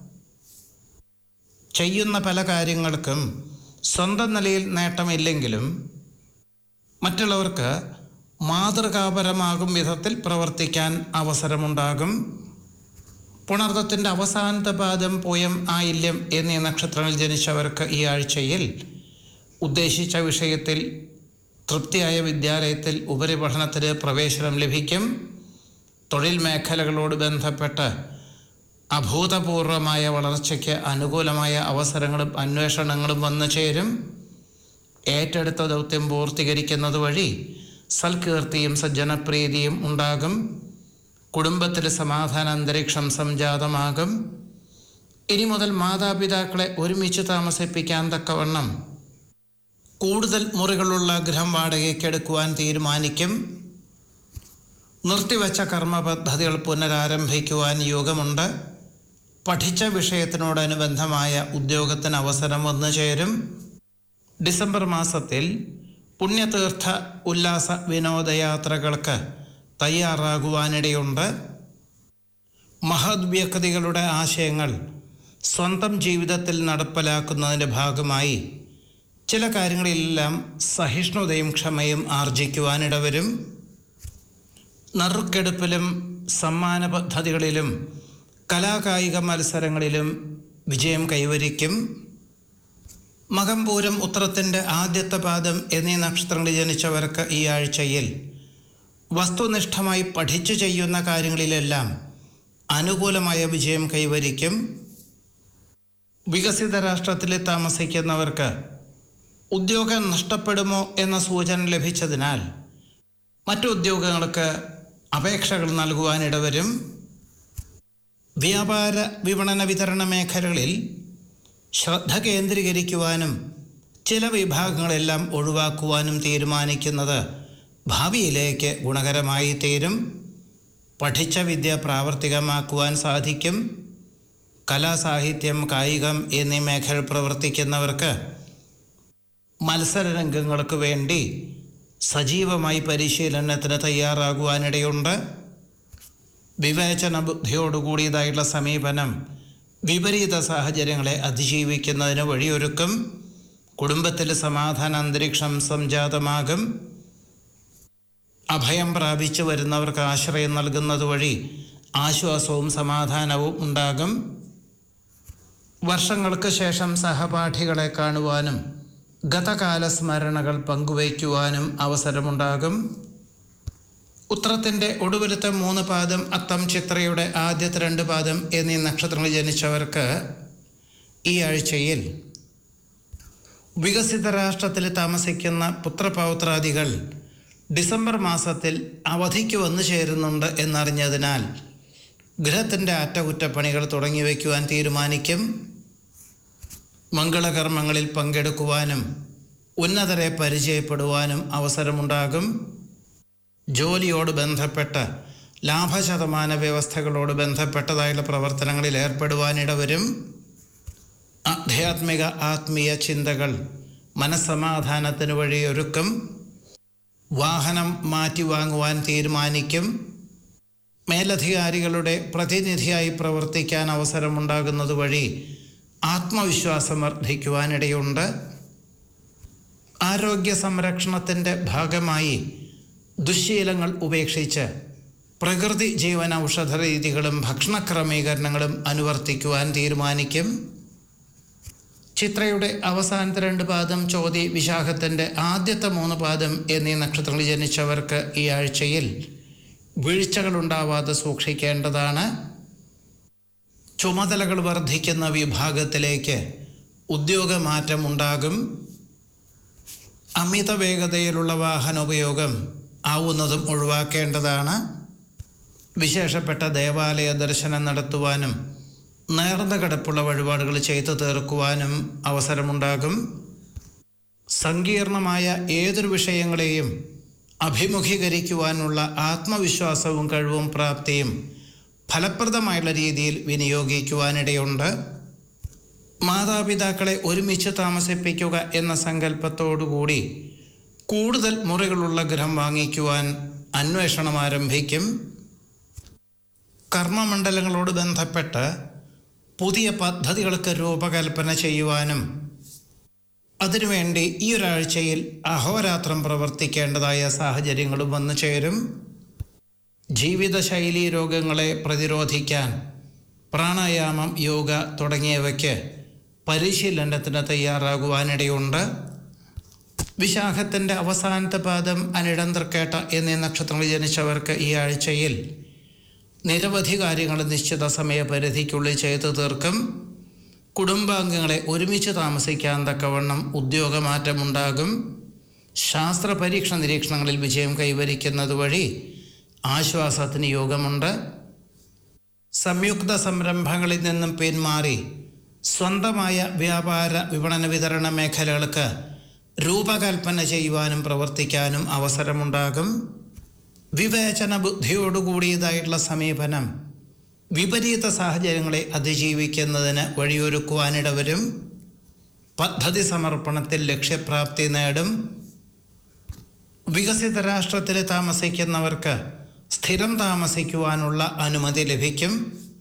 ചെയ്യുന്ന പല കാര്യങ്ങൾക്കും സ്വന്തം നിലയിൽ നേട്ടമില്ലെങ്കിലും മറ്റുള്ളവർക്ക് മാതൃകാപരമാകും വിധത്തിൽ പ്രവർത്തിക്കാൻ അവസരമുണ്ടാകും പുണർദത്തിൻ്റെ അവസാനത്തെ പാദം പൂയം ആയില്യം എന്നീ നക്ഷത്രങ്ങളിൽ ജനിച്ചവർക്ക് ഈ ആഴ്ചയിൽ ഉദ്ദേശിച്ച വിഷയത്തിൽ തൃപ്തിയായ വിദ്യാലയത്തിൽ ഉപരിപഠനത്തിന് പ്രവേശനം ലഭിക്കും തൊഴിൽ മേഖലകളോട് ബന്ധപ്പെട്ട് അഭൂതപൂർവമായ വളർച്ചയ്ക്ക് അനുകൂലമായ അവസരങ്ങളും അന്വേഷണങ്ങളും വന്നു ചേരും ഏറ്റെടുത്ത ദൗത്യം പൂർത്തീകരിക്കുന്നത് വഴി സൽകീർത്തിയും സജ്ജനപ്രീതിയും ഉണ്ടാകും കുടുംബത്തിൽ സമാധാന അന്തരീക്ഷം സംജാതമാകും ഇനി മുതൽ മാതാപിതാക്കളെ ഒരുമിച്ച് താമസിപ്പിക്കാൻ തക്കവണ്ണം കൂടുതൽ മുറികളുള്ള ഗൃഹം വാടകയ്ക്കെടുക്കുവാൻ തീരുമാനിക്കും നിർത്തിവെച്ച കർമ്മ പദ്ധതികൾ പുനരാരംഭിക്കുവാൻ യോഗമുണ്ട് പഠിച്ച വിഷയത്തിനോടനുബന്ധമായ ഉദ്യോഗത്തിന് അവസരം വന്നു ചേരും ഡിസംബർ മാസത്തിൽ പുണ്യതീർത്ഥ ഉല്ലാസ വിനോദയാത്രകൾക്ക് തയ്യാറാകുവാനിടയുണ്ട് മഹത് വ്യക്തികളുടെ ആശയങ്ങൾ സ്വന്തം ജീവിതത്തിൽ നടപ്പിലാക്കുന്നതിൻ്റെ ഭാഗമായി ചില കാര്യങ്ങളിലെല്ലാം സഹിഷ്ണുതയും ക്ഷമയും ആർജിക്കുവാനിടവരും നറുക്കെടുപ്പിലും സമ്മാന പദ്ധതികളിലും കലാകായിക മത്സരങ്ങളിലും വിജയം കൈവരിക്കും മകംപൂരം ഉത്രത്തിൻ്റെ ആദ്യത്തെ പാദം എന്നീ നക്ഷത്രങ്ങളിൽ ജനിച്ചവർക്ക് ഈ ആഴ്ചയിൽ വസ്തുനിഷ്ഠമായി പഠിച്ചു ചെയ്യുന്ന കാര്യങ്ങളിലെല്ലാം അനുകൂലമായ വിജയം കൈവരിക്കും വികസിത രാഷ്ട്രത്തിൽ താമസിക്കുന്നവർക്ക് ഉദ്യോഗം നഷ്ടപ്പെടുമോ എന്ന സൂചന ലഭിച്ചതിനാൽ മറ്റു ഉദ്യോഗങ്ങൾക്ക് അപേക്ഷകൾ നൽകുവാനിടവരും വ്യാപാര വിപണന വിതരണ മേഖലകളിൽ ശ്രദ്ധ കേന്ദ്രീകരിക്കുവാനും ചില വിഭാഗങ്ങളെല്ലാം ഒഴിവാക്കുവാനും തീരുമാനിക്കുന്നത് ഭാവിയിലേക്ക് ഗുണകരമായി തീരും പഠിച്ച വിദ്യ പ്രാവർത്തികമാക്കുവാൻ സാധിക്കും കലാ സാഹിത്യം കായികം എന്നീ മേഖല പ്രവർത്തിക്കുന്നവർക്ക് മത്സരരംഗങ്ങൾക്ക് വേണ്ടി സജീവമായി പരിശീലനത്തിന് തയ്യാറാകുവാനിടയുണ്ട് വിവേചന ബുദ്ധിയോടുകൂടിയതായിട്ടുള്ള സമീപനം വിപരീത സാഹചര്യങ്ങളെ അതിജീവിക്കുന്നതിന് വഴിയൊരുക്കും കുടുംബത്തിൽ സമാധാന അന്തരീക്ഷം സംജാതമാകും അഭയം പ്രാപിച്ചു വരുന്നവർക്ക് ആശ്രയം നൽകുന്നത് വഴി ആശ്വാസവും സമാധാനവും ഉണ്ടാകും വർഷങ്ങൾക്ക് ശേഷം സഹപാഠികളെ കാണുവാനും ഗതകാല സ്മരണകൾ പങ്കുവയ്ക്കുവാനും അവസരമുണ്ടാകും ഉത്രത്തിൻ്റെ ഒടുവിലത്തെ മൂന്ന് പാദം അത്തം ചിത്രയുടെ ആദ്യത്തെ രണ്ട് പാദം എന്നീ നക്ഷത്രങ്ങളിൽ ജനിച്ചവർക്ക് ഈ ആഴ്ചയിൽ വികസിത രാഷ്ട്രത്തിൽ താമസിക്കുന്ന പുത്രപൗത്രാദികൾ ഡിസംബർ മാസത്തിൽ അവധിക്ക് വന്നു ചേരുന്നുണ്ട് എന്നറിഞ്ഞതിനാൽ ഗൃഹത്തിൻ്റെ അറ്റകുറ്റപ്പണികൾ തുടങ്ങി വയ്ക്കുവാൻ തീരുമാനിക്കും മംഗളകർമ്മങ്ങളിൽ പങ്കെടുക്കുവാനും ഉന്നതരെ പരിചയപ്പെടുവാനും അവസരമുണ്ടാകും ജോലിയോട് ബന്ധപ്പെട്ട ലാഭശതമാന വ്യവസ്ഥകളോട് ബന്ധപ്പെട്ടതായുള്ള പ്രവർത്തനങ്ങളിൽ ഏർപ്പെടുവാനിടവരും ആധ്യാത്മിക ആത്മീയ ചിന്തകൾ മനസ്സമാധാനത്തിന് വഴിയൊരുക്കും വാഹനം മാറ്റി വാങ്ങുവാൻ തീരുമാനിക്കും മേലധികാരികളുടെ പ്രതിനിധിയായി പ്രവർത്തിക്കാൻ അവസരമുണ്ടാകുന്നത് വഴി ആത്മവിശ്വാസം വർദ്ധിക്കുവാനിടയുണ്ട് ആരോഗ്യ സംരക്ഷണത്തിൻ്റെ ഭാഗമായി ദുശ്ശീലങ്ങൾ ഉപേക്ഷിച്ച് പ്രകൃതി ജീവൻ ഔഷധ രീതികളും ഭക്ഷണ ക്രമീകരണങ്ങളും അനുവർത്തിക്കുവാൻ തീരുമാനിക്കും ചിത്രയുടെ അവസാനത്തെ രണ്ട് പാദം ചോതി വിശാഖത്തിൻ്റെ ആദ്യത്തെ മൂന്ന് പാദം എന്നീ നക്ഷത്രങ്ങളിൽ ജനിച്ചവർക്ക് ഈ ആഴ്ചയിൽ വീഴ്ചകളുണ്ടാവാതെ സൂക്ഷിക്കേണ്ടതാണ് ചുമതലകൾ വർദ്ധിക്കുന്ന വിഭാഗത്തിലേക്ക് ഉദ്യോഗമാറ്റം ഉണ്ടാകും അമിത വേഗതയിലുള്ള വാഹനോപയോഗം ആവുന്നതും ഒഴിവാക്കേണ്ടതാണ് വിശേഷപ്പെട്ട ദേവാലയ ദർശനം നടത്തുവാനും നേർന്ന കിടപ്പുള്ള വഴിപാടുകൾ ചെയ്തു തീർക്കുവാനും അവസരമുണ്ടാകും സങ്കീർണമായ ഏതൊരു വിഷയങ്ങളെയും അഭിമുഖീകരിക്കുവാനുള്ള ആത്മവിശ്വാസവും കഴിവും പ്രാപ്തിയും ഫലപ്രദമായുള്ള രീതിയിൽ വിനിയോഗിക്കുവാനിടയുണ്ട് മാതാപിതാക്കളെ ഒരുമിച്ച് താമസിപ്പിക്കുക എന്ന സങ്കല്പത്തോടുകൂടി കൂടുതൽ മുറികളുള്ള ഗൃഹം വാങ്ങിക്കുവാൻ അന്വേഷണം ആരംഭിക്കും കർമ്മമണ്ഡലങ്ങളോട് ബന്ധപ്പെട്ട് പുതിയ പദ്ധതികൾക്ക് രൂപകൽപ്പന ചെയ്യുവാനും അതിനുവേണ്ടി ഈ ഒരാഴ്ചയിൽ അഹോരാത്രം പ്രവർത്തിക്കേണ്ടതായ സാഹചര്യങ്ങളും വന്നു ചേരും ജീവിതശൈലി രോഗങ്ങളെ പ്രതിരോധിക്കാൻ പ്രാണായാമം യോഗ തുടങ്ങിയവയ്ക്ക് പരിശീലനത്തിന് തയ്യാറാകുവാനിടയുണ്ട് വിശാഖത്തിൻ്റെ അവസാനത്തെ പാദം അനിടം തൃക്കേട്ട എന്നീ നക്ഷത്രങ്ങളിൽ ജനിച്ചവർക്ക് ഈ ആഴ്ചയിൽ നിരവധി കാര്യങ്ങൾ നിശ്ചിത സമയപരിധിക്കുള്ളിൽ ചെയ്തു തീർക്കും കുടുംബാംഗങ്ങളെ ഒരുമിച്ച് താമസിക്കാൻ തക്കവണ്ണം ഉദ്യോഗമാറ്റമുണ്ടാകും ശാസ്ത്ര പരീക്ഷ നിരീക്ഷണങ്ങളിൽ വിജയം കൈവരിക്കുന്നത് വഴി ആശ്വാസത്തിന് യോഗമുണ്ട് സംയുക്ത സംരംഭങ്ങളിൽ നിന്നും പിന്മാറി സ്വന്തമായ വ്യാപാര വിപണന വിതരണ മേഖലകൾക്ക് രൂപകൽപ്പന ചെയ്യുവാനും പ്രവർത്തിക്കാനും അവസരമുണ്ടാകും വിവേചന ബുദ്ധിയോടുകൂടിയതായിട്ടുള്ള സമീപനം വിപരീത സാഹചര്യങ്ങളെ അതിജീവിക്കുന്നതിന് വഴിയൊരുക്കുവാനിടവരും പദ്ധതി സമർപ്പണത്തിൽ ലക്ഷ്യപ്രാപ്തി നേടും വികസിത രാഷ്ട്രത്തിൽ താമസിക്കുന്നവർക്ക് സ്ഥിരം താമസിക്കുവാനുള്ള അനുമതി ലഭിക്കും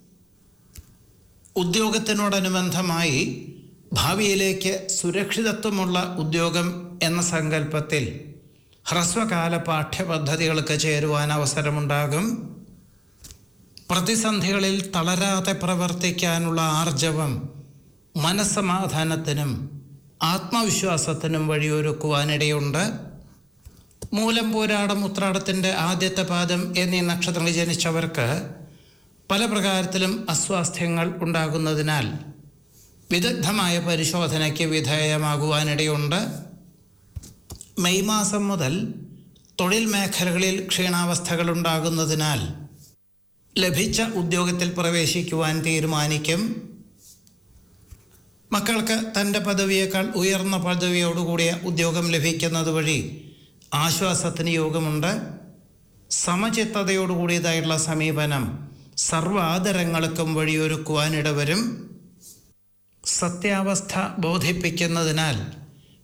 ഉദ്യോഗത്തിനോടനുബന്ധമായി ഭാവിയിലേക്ക് സുരക്ഷിതത്വമുള്ള ഉദ്യോഗം എന്ന സങ്കല്പത്തിൽ ഹ്രസ്വകാല പാഠ്യപദ്ധതികൾക്ക് ചേരുവാൻ അവസരമുണ്ടാകും പ്രതിസന്ധികളിൽ തളരാതെ പ്രവർത്തിക്കാനുള്ള ആർജവം മനസ്സമാധാനത്തിനും ആത്മവിശ്വാസത്തിനും വഴിയൊരുക്കുവാനിടയുണ്ട് മൂലം പോരാടം ഉത്രാടത്തിൻ്റെ ആദ്യത്തെ പാദം എന്നീ നക്ഷത്രങ്ങളിൽ ജനിച്ചവർക്ക് പല പ്രകാരത്തിലും അസ്വാസ്ഥ്യങ്ങൾ ഉണ്ടാകുന്നതിനാൽ വിദഗ്ധമായ പരിശോധനയ്ക്ക് വിധേയമാകുവാനിടയുണ്ട് മെയ് മാസം മുതൽ തൊഴിൽ മേഖലകളിൽ ക്ഷീണാവസ്ഥകൾ ഉണ്ടാകുന്നതിനാൽ ലഭിച്ച ഉദ്യോഗത്തിൽ പ്രവേശിക്കുവാൻ തീരുമാനിക്കും മക്കൾക്ക് തൻ്റെ പദവിയേക്കാൾ ഉയർന്ന പദവിയോടുകൂടിയ ഉദ്യോഗം ലഭിക്കുന്നത് വഴി ആശ്വാസത്തിന് യോഗമുണ്ട് സമചിത്തതയോടുകൂടിയതായിട്ടുള്ള സമീപനം സർവാദരങ്ങൾക്കും വഴിയൊരുക്കുവാനിടവരും സത്യാവസ്ഥ ബോധിപ്പിക്കുന്നതിനാൽ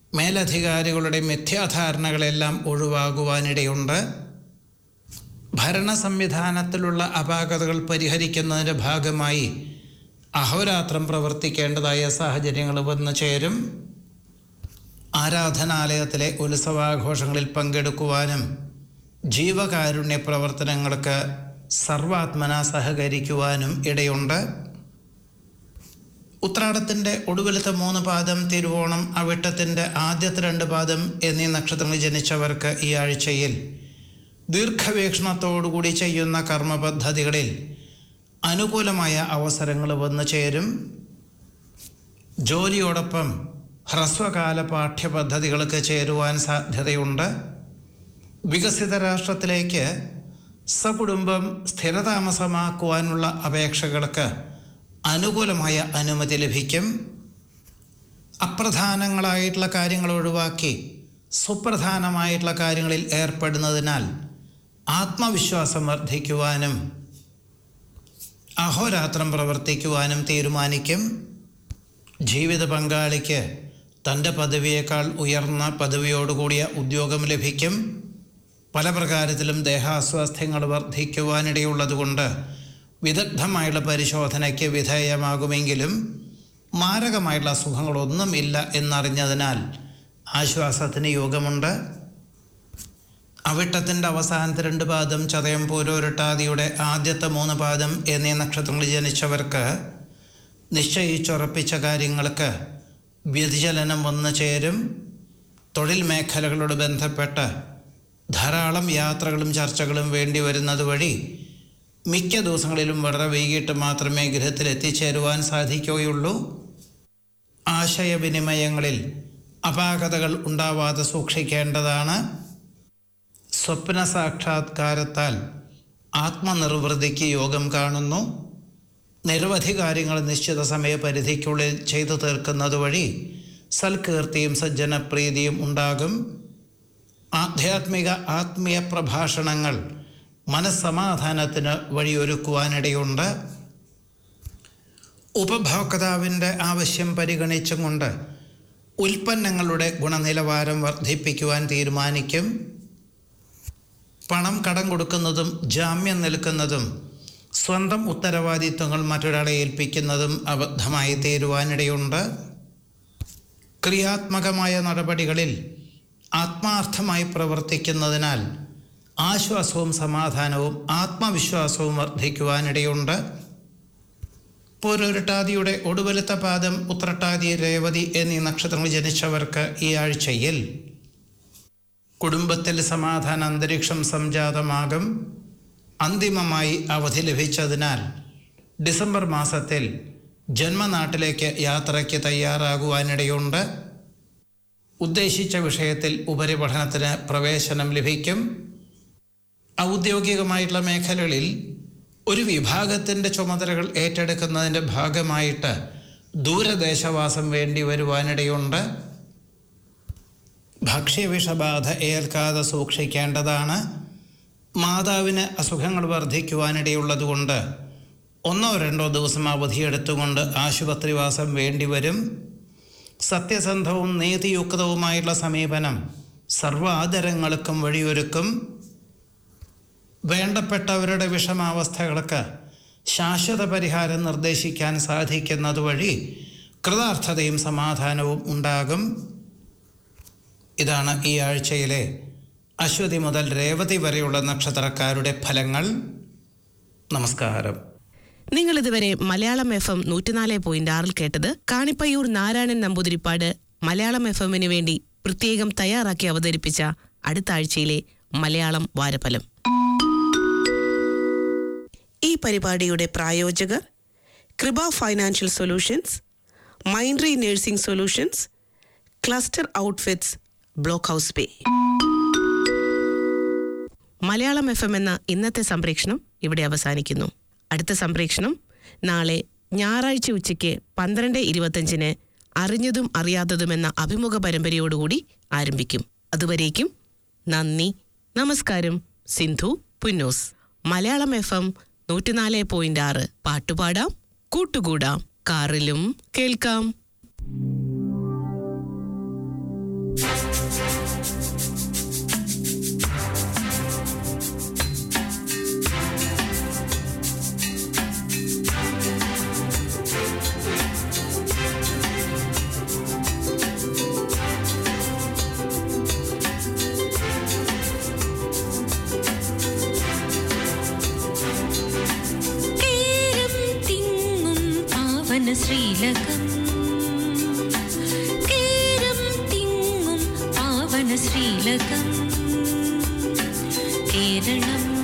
മേലധികാരികളുടെ മിഥ്യാധാരണകളെല്ലാം ഒഴിവാകുവാനിടയുണ്ട് ഭരണ സംവിധാനത്തിലുള്ള അപാകതകൾ പരിഹരിക്കുന്നതിൻ്റെ ഭാഗമായി അഹോരാത്രം പ്രവർത്തിക്കേണ്ടതായ സാഹചര്യങ്ങൾ വന്നു ചേരും ആരാധനാലയത്തിലെ ഉത്സവാഘോഷങ്ങളിൽ പങ്കെടുക്കുവാനും ജീവകാരുണ്യ പ്രവർത്തനങ്ങൾക്ക് സർവാത്മന സഹകരിക്കുവാനും ഇടയുണ്ട് ഉത്രാടത്തിൻ്റെ ഒടുവിലത്തെ മൂന്ന് പാദം തിരുവോണം അവിട്ടത്തിൻ്റെ ആദ്യത്തെ രണ്ട് പാദം എന്നീ നക്ഷത്രങ്ങൾ ജനിച്ചവർക്ക് ഈ ആഴ്ചയിൽ ദീർഘവീക്ഷണത്തോടുകൂടി ചെയ്യുന്ന കർമ്മ പദ്ധതികളിൽ അനുകൂലമായ അവസരങ്ങൾ വന്നു ചേരും ജോലിയോടൊപ്പം ഹ്രസ്വകാല പാഠ്യപദ്ധതികൾക്ക് ചേരുവാൻ സാധ്യതയുണ്ട് വികസിത രാഷ്ട്രത്തിലേക്ക് സകുടുംബം സ്ഥിരതാമസമാക്കുവാനുള്ള അപേക്ഷകൾക്ക് അനുകൂലമായ അനുമതി ലഭിക്കും അപ്രധാനങ്ങളായിട്ടുള്ള കാര്യങ്ങൾ ഒഴിവാക്കി സുപ്രധാനമായിട്ടുള്ള കാര്യങ്ങളിൽ ഏർപ്പെടുന്നതിനാൽ ആത്മവിശ്വാസം വർദ്ധിക്കുവാനും അഹോരാത്രം പ്രവർത്തിക്കുവാനും തീരുമാനിക്കും ജീവിത പങ്കാളിക്ക് തൻ്റെ പദവിയേക്കാൾ ഉയർന്ന പദവിയോടുകൂടിയ ഉദ്യോഗം ലഭിക്കും പല പ്രകാരത്തിലും ദേഹാസ്വാസ്ഥ്യങ്ങൾ വർദ്ധിക്കുവാനിടയുള്ളതുകൊണ്ട് വിദഗ്ധമായുള്ള പരിശോധനയ്ക്ക് വിധേയമാകുമെങ്കിലും മാരകമായിട്ടുള്ള അസുഖങ്ങളൊന്നും ഇല്ല എന്നറിഞ്ഞതിനാൽ ആശ്വാസത്തിന് യോഗമുണ്ട് അവിട്ടത്തിൻ്റെ അവസാനത്തെ രണ്ട് പാദം ചതയം പൂരോരുട്ടാതിയുടെ ആദ്യത്തെ മൂന്ന് പാദം എന്നീ നക്ഷത്രങ്ങളിൽ ജനിച്ചവർക്ക് നിശ്ചയിച്ചുറപ്പിച്ച കാര്യങ്ങൾക്ക് വ്യതിചലനം വന്നു ചേരും തൊഴിൽ മേഖലകളോട് ബന്ധപ്പെട്ട് ധാരാളം യാത്രകളും ചർച്ചകളും വേണ്ടി വരുന്നത് വഴി മിക്ക ദിവസങ്ങളിലും വളരെ വൈകിട്ട് മാത്രമേ ഗൃഹത്തിൽ എത്തിച്ചേരുവാൻ സാധിക്കുകയുള്ളൂ ആശയവിനിമയങ്ങളിൽ അപാകതകൾ ഉണ്ടാവാതെ സൂക്ഷിക്കേണ്ടതാണ് സ്വപ്ന സാക്ഷാത്കാരത്താൽ ആത്മനിർവൃതിക്ക് യോഗം കാണുന്നു നിരവധി കാര്യങ്ങൾ നിശ്ചിത സമയപരിധിക്കുള്ളിൽ ചെയ്തു തീർക്കുന്നത് വഴി സൽകീർത്തിയും സജ്ജനപ്രീതിയും ഉണ്ടാകും ആധ്യാത്മിക ആത്മീയ പ്രഭാഷണങ്ങൾ മനസ്സമാധാനത്തിന് വഴിയൊരുക്കുവാനിടയുണ്ട് ഉപഭോക്താവിൻ്റെ ആവശ്യം പരിഗണിച്ചും കൊണ്ട് ഉൽപ്പന്നങ്ങളുടെ ഗുണനിലവാരം വർദ്ധിപ്പിക്കുവാൻ തീരുമാനിക്കും പണം കടം കൊടുക്കുന്നതും ജാമ്യം നിൽക്കുന്നതും സ്വന്തം ഉത്തരവാദിത്വങ്ങൾ മറ്റൊരാളെ ഏൽപ്പിക്കുന്നതും അബദ്ധമായി തീരുവാനിടയുണ്ട് ക്രിയാത്മകമായ നടപടികളിൽ ആത്മാർത്ഥമായി പ്രവർത്തിക്കുന്നതിനാൽ ആശ്വാസവും സമാധാനവും ആത്മവിശ്വാസവും വർദ്ധിക്കുവാനിടയുണ്ട് പൂരൊരുട്ടാതിയുടെ ഒടുവലത്തെ പാദം ഉത്രട്ടാതി രേവതി എന്നീ നക്ഷത്രങ്ങൾ ജനിച്ചവർക്ക് ഈ ആഴ്ചയിൽ കുടുംബത്തിൽ സമാധാന അന്തരീക്ഷം സംജാതമാകും അന്തിമമായി അവധി ലഭിച്ചതിനാൽ ഡിസംബർ മാസത്തിൽ ജന്മനാട്ടിലേക്ക് യാത്രയ്ക്ക് തയ്യാറാകുവാനിടയുണ്ട് ഉദ്ദേശിച്ച വിഷയത്തിൽ ഉപരിപഠനത്തിന് പ്രവേശനം ലഭിക്കും ഔദ്യോഗികമായിട്ടുള്ള മേഖലകളിൽ ഒരു വിഭാഗത്തിൻ്റെ ചുമതലകൾ ഏറ്റെടുക്കുന്നതിൻ്റെ ഭാഗമായിട്ട് ദൂരദേശവാസം വേണ്ടി വരുവാനിടയുണ്ട് ഭക്ഷ്യവിഷബാധ ഏൽക്കാതെ സൂക്ഷിക്കേണ്ടതാണ് മാതാവിന് അസുഖങ്ങൾ വർദ്ധിക്കുവാനിടയുള്ളതുകൊണ്ട് ഒന്നോ രണ്ടോ ദിവസം അവധിയെടുത്തുകൊണ്ട് ആശുപത്രിവാസം വേണ്ടിവരും സത്യസന്ധവും നീതിയുക്തവുമായുള്ള സമീപനം സർവാദരങ്ങൾക്കും വഴിയൊരുക്കും വേണ്ടപ്പെട്ടവരുടെ വിഷമാവസ്ഥകൾക്ക് ശാശ്വത പരിഹാരം നിർദ്ദേശിക്കാൻ സാധിക്കുന്നത് വഴി കൃതാർത്ഥതയും സമാധാനവും ഉണ്ടാകും ഇതാണ് ഈ ആഴ്ചയിലെ അശ്വതി മുതൽ രേവതി വരെയുള്ള നക്ഷത്രക്കാരുടെ ഫലങ്ങൾ നമസ്കാരം നിങ്ങൾ ഇതുവരെ മലയാളം എഫ് എം നൂറ്റിനാല് പോയിന്റ് ആറിൽ കേട്ടത് കാണിപ്പയ്യൂർ നാരായണൻ നമ്പൂതിരിപ്പാട് മലയാളം എഫ് എമ്മിന് വേണ്ടി പ്രത്യേകം തയ്യാറാക്കി അവതരിപ്പിച്ച അടുത്ത ആഴ്ചയിലെ മലയാളം വാരഫലം ഈ പരിപാടിയുടെ പ്രായോജകർ Krupa financial solutions Mindry nursing solutions cluster outfits block house pay Malayalam F M എന്ന ഇന്നത്തെ സംപ്രേഷണം ഇവിടെ അവസാനിക്കുന്നു അടുത്ത സംപ്രേഷണം നാളെ ഞായറാഴ്ച ഉച്ചയ്ക്ക് പന്ത്രണ്ട് ഇരുപത്തഞ്ചിന് അറിഞ്ഞതും അറിയാത്തതുമെന്ന അഭിമുഖ പരമ്പരയോടുകൂടി ആരംഭിക്കും അതുവരേക്കും നന്ദി നമസ്കാരം സിന്ധു പുന്നൂസ് മലയാളം എഫ് എം നൂറ്റിനാല് പോയിന്റ് ആറ് പാട്ടുപാടാം കൂട്ടുകൂടാം കാറിലും കേൾക്കാം കേരം തിങ്ങും പാവന ശ്രീലകം കേരം തിങ്ങും പാവന ശ്രീലകം കേരളം